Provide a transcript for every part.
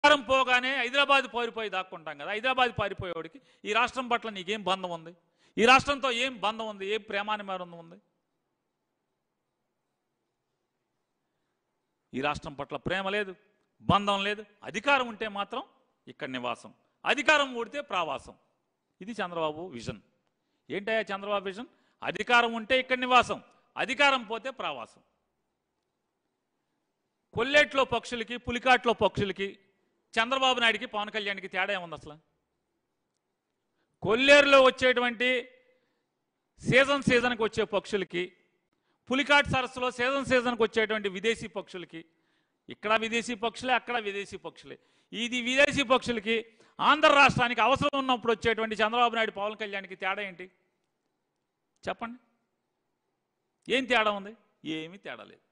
అధికారం పోగానే హైదరాబాద్ పారిపోయి దాక్కుంటాం కదా హైదరాబాద్ పారిపోయేవాడికి ఈ రాష్ట్రం పట్ల నీకేం బంధం ఉంది ఈ రాష్ట్రంతో ఏం బంధం ఉంది ఏం ప్రేమానిమారం ఉంది ఈ రాష్ట్రం పట్ల ప్రేమ లేదు బంధం లేదు అధికారం ఉంటే మాత్రం ఇక్కడ నివాసం అధికారం ఊడితే ప్రావాసం ఇది చంద్రబాబు విజన్ ఏంటయ్యా చంద్రబాబు విజన్ అధికారం ఉంటే ఇక్కడ నివాసం అధికారం పోతే ప్రావాసం కొల్లేట్లో పక్షులకి పులికాట్లో పక్షులకి చంద్రబాబు నాయుడికి పవన్ కళ్యాణ్కి తేడా ఏముంది అసలు కొల్లేరులో వచ్చేటువంటి సీజన్ సీజన్కి వచ్చే పక్షులకి పులికాట్ సరస్సులో సీజన్ సీజన్కి వచ్చేటువంటి విదేశీ పక్షులకి ఇక్కడ విదేశీ పక్షులే అక్కడ విదేశీ పక్షులే ఇది విదేశీ పక్షులకి ఆంధ్ర రాష్ట్రానికి అవసరం ఉన్నప్పుడు వచ్చేటువంటి చంద్రబాబు నాయుడు పవన్ కళ్యాణ్కి తేడా ఏంటి చెప్పండి ఏం తేడా ఉంది ఏమీ తేడా లేదు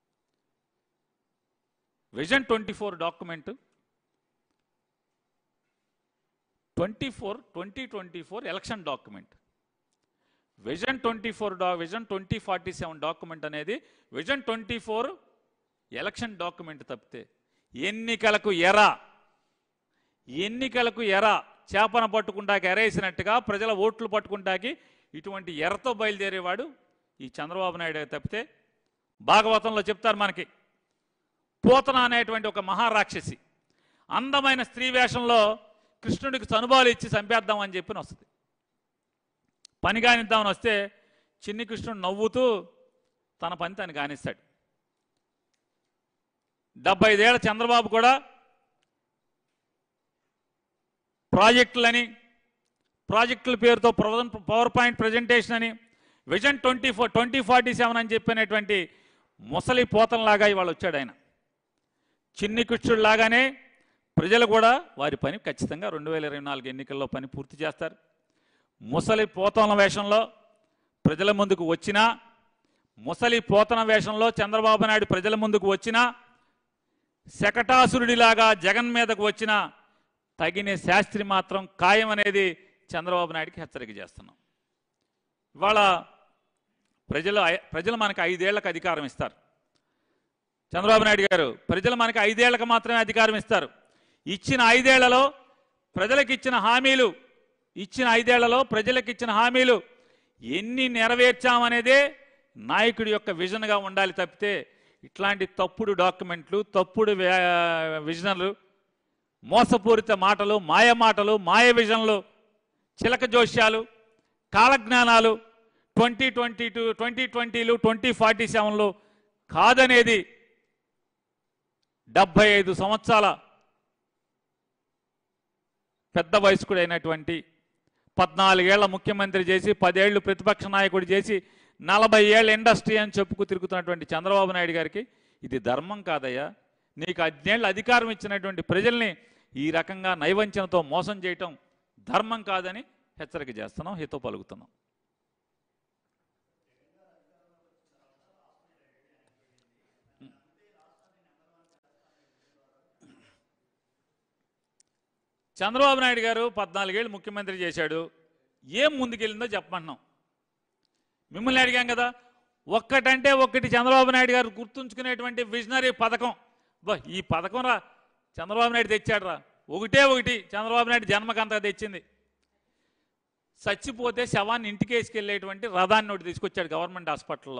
vision twenty four document twenty four twenty twenty four election document vision twenty four డా vision twenty forty seven document అనేది vision twenty four election document తప్పితే ఎన్నికలకు ఎర ఎన్నికలకు ఎర చేపన పట్టుకుంటాకి ఎరేసినట్టుగా ప్రజల ఓట్లు పట్టుకుంటాకి ఇటువంటి ఎరతో బయలుదేరేవాడు ఈ చంద్రబాబు నాయుడు తప్పితే భాగవతంలో చెప్తారు మనకి పోతన అనేటువంటి ఒక మహారాక్షసి అందమైన స్త్రీ వేషంలో కృష్ణుడికి చనుబాలు ఇచ్చి చంపేద్దామని చెప్పి వస్తుంది పని కానిద్దామని వస్తే చిన్ని కృష్ణుడు నవ్వుతూ తన పని తను కానిస్తాడు డెబ్బై ఐదేళ్ల చంద్రబాబు కూడా ప్రాజెక్టులని ప్రాజెక్టుల పేరుతో ప్రజెంట్ పవర్ పాయింట్ ప్రజెంటేషన్ అని vision twenty four twenty forty seven అని చెప్పినటువంటి ముసలి పోతంలాగా ఇవాళ వచ్చాడు ఆయన చిన్ని కృష్ణుడు లాగానే ప్రజలు కూడా వారి పని ఖచ్చితంగా రెండు వేల ఇరవై నాలుగు ఎన్నికల్లో పని పూర్తి చేస్తారు ముసలి పోతన వేషంలో ప్రజల ముందుకు వచ్చినా ముసలి పోతన వేషంలో చంద్రబాబు నాయుడు ప్రజల ముందుకు వచ్చినా శకటాసురుడిలాగా జగన్ మీదకు వచ్చిన తగిన శాస్త్రి మాత్రం ఖాయం అనేది చంద్రబాబు నాయుడికి హెచ్చరిక చేస్తున్నాం ఇవాళ ప్రజలు ఐ- ప్రజలు మనకు ఐదేళ్లకు అధికారం ఇస్తారు చంద్రబాబు నాయుడు గారు ప్రజలు మనకి ఐదేళ్లకు మాత్రమే అధికారం ఇస్తారు ఇచ్చిన ఐదేళ్లలో ప్రజలకు ఇచ్చిన హామీలు ఇచ్చిన ఐదేళ్లలో ప్రజలకు ఇచ్చిన హామీలు ఎన్ని నెరవేర్చామనేదే నాయకుడి యొక్క విజన్గా ఉండాలి తప్పితే ఇట్లాంటి తప్పుడు డాక్యుమెంట్లు తప్పుడు వే- విజన్లు మోసపూరిత మాటలు మాయ మాటలు మాయ విజన్లు చిలక జోష్యాలు కాలజ్ఞానాలు ట్వంటీ ట్వంటీ టూ ట్వంటీ ట్వంటీలు ట్వంటీ ఫార్టీ సెవెన్లు కాదనేది డెబ్భై ఐదు సంవత్సరాల పెద్ద వయస్కుడైనటువంటి పద్నాలుగేళ్ల ముఖ్యమంత్రి చేసి పదేళ్లు ప్రతిపక్ష నాయకుడు చేసి నలభై ఏళ్ళ ఇండస్ట్రీ అని చెప్పుకు తిరుగుతున్నటువంటి చంద్రబాబు నాయుడు గారికి ఇది ధర్మం కాదయ్యా నీకు అన్నేళ్ళు అధికారం ఇచ్చినటువంటి ప్రజల్ని ఈ రకంగా నైవంచనతో మోసం చేయటం ధర్మం కాదని హెచ్చరిక చేస్తున్నాం హితో పలుకుతున్నాం చంద్రబాబు నాయుడు గారు పద్నాలుగేళ్ళు ముఖ్యమంత్రి చేశాడు ఏం ముందుకెళ్ళిందో చెప్పమంటున్నాం మిమ్మల్ని అడిగాం కదా ఒక్కటంటే ఒక్కటి చంద్రబాబు నాయుడు గారు గుర్తుంచుకునేటువంటి విజనరీ పథకం బా ఈ పథకం రా చంద్రబాబు నాయుడు తెచ్చాడు రా ఒకటే ఒకటి చంద్రబాబు నాయుడు జన్మకంతా తెచ్చింది చచ్చిపోతే శవాన్ని ఇంటికి వేసుకెళ్ళేటువంటి రథాన్ని ఒకటి తీసుకొచ్చాడు గవర్నమెంట్ హాస్పిటల్లో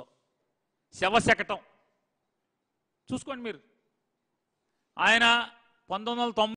శవశకటం చూసుకోండి మీరు ఆయన పంతొమ్మిది వందల తొంభై